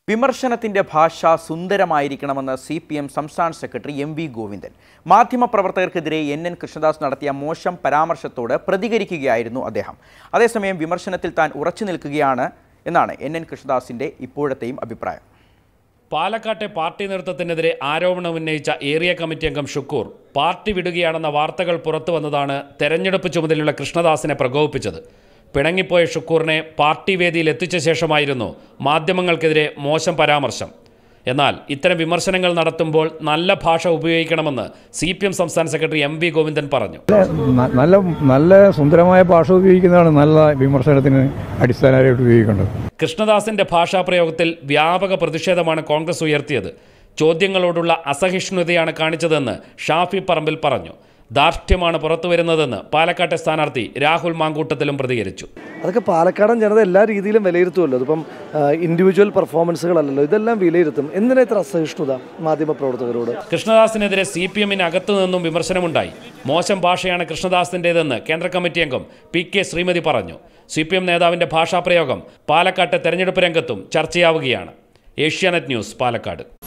വിമർശനത്തിന്റെ ഭാഷ സുന്ദരമായിരിക്കണമെന്ന് C P M സംസ്ഥാന സെക്രട്ടറി എം വി ഗോവിന്ദൻ മാധ്യമപ്രവർത്തകർക്കെതിരെ എൻ എൻ കൃഷ്ണദാസ് നടത്തിയ മോശം പരാമർശത്തോട് പ്രതികരിക്കുകയായിരുന്നു അദ്ദേഹം അതേസമയം വിമർശനത്തിൽ താൻ ഉറച്ചു നിൽക്കുകയാണ് എന്നാണ് എൻ എൻ കൃഷ്ണദാസിന്റെ ഇപ്പോഴത്തെയും അഭിപ്രായം പാലക്കാട്ടെ പാർട്ടി നേതൃത്വത്തിനെതിരെ ആരോപണം ഉന്നയിച്ച ഏരിയ കമ്മിറ്റി അംഗം ഷുക്കൂർ പാർട്ടി വിടുകയാണെന്ന വാർത്തകൾ പുറത്തു വന്നതാണ് തെരഞ്ഞെടുപ്പ് ചുമതലയുള്ള കൃഷ്ണദാസിനെ പ്രകോപിപ്പിച്ചത് പിണങ്ങിപ്പോയ ഷുക്കൂറിനെ പാർട്ടി വേദിയിൽ എത്തിച്ച ശേഷമായിരുന്നു മാധ്യമങ്ങൾക്കെതിരെ മോശം പരാമർശം എന്നാൽ ഇത്തരം വിമർശനങ്ങൾ നടത്തുമ്പോൾ നല്ല ഭാഷ ഉപയോഗിക്കണമെന്ന് സി പി എം സംസ്ഥാന സെക്രട്ടറി എം വി ഗോവിന്ദൻ പറഞ്ഞു ന- നല്ല നല്ല സുന്ദരമായ ഭാഷ ഉപയോഗിക്കുന്നതാണ് നല്ല വിമർശനത്തിന് അടിസ്ഥാനമായിട്ട് ഉപയോഗിക്കേണ്ടത് കൃഷ്ണദാസിന്റെ ഭാഷാപ്രയോഗത്തിൽ വ്യാപക പ്രതിഷേധമാണ് കോൺഗ്രസ് ഉയർത്തിയത് ചോദ്യങ്ങളോടുള്ള അസഹിഷ്ണുതയാണ് കാണിച്ചതെന്ന് ഷാഫി പറമ്പിൽ പറഞ്ഞു ധാർഷ്ട്യമാണ് പുറത്തുവരുന്നതെന്ന് പാലക്കാട്ടെ സ്ഥാനാർത്ഥി രാഹുൽ മാങ്കൂട്ടത്തിലും പ്രതികരിച്ചു അതൊക്കെ പാലക്കാടൻ ജനത എല്ലാ രീതിയിലും വിലയിരുത്തുമല്ലോ അതിപ്പം ഇൻഡിവിജ്വൽ പെർഫോമൻസുകളല്ലല്ലോ ഇതെല്ലാം വിലയിരുത്തും എന്തിനാ ഇത്ര അസഹിഷ്ണുത മാധ്യമപ്രവർത്തകരോട് കൃഷ്ണദാസിനെതിരെ സി പി എമ്മിന് അകത്തു നിന്നും വിമർശനമുണ്ടായി മോശം ഭാഷയാണ് കൃഷ്ണദാസിൻ്റേതെന്ന് കേന്ദ്ര കമ്മിറ്റി അംഗം പി കെ ശ്രീമതി പറഞ്ഞു സി പി എം നേതാവിന്റെ ഭാഷാപ്രയോഗം പാലക്കാട്ടെ തെരഞ്ഞെടുപ്പ് രംഗത്തും ചർച്ചയാവുകയാണ് ഏഷ്യാനെറ്റ് ന്യൂസ് പാലക്കാട്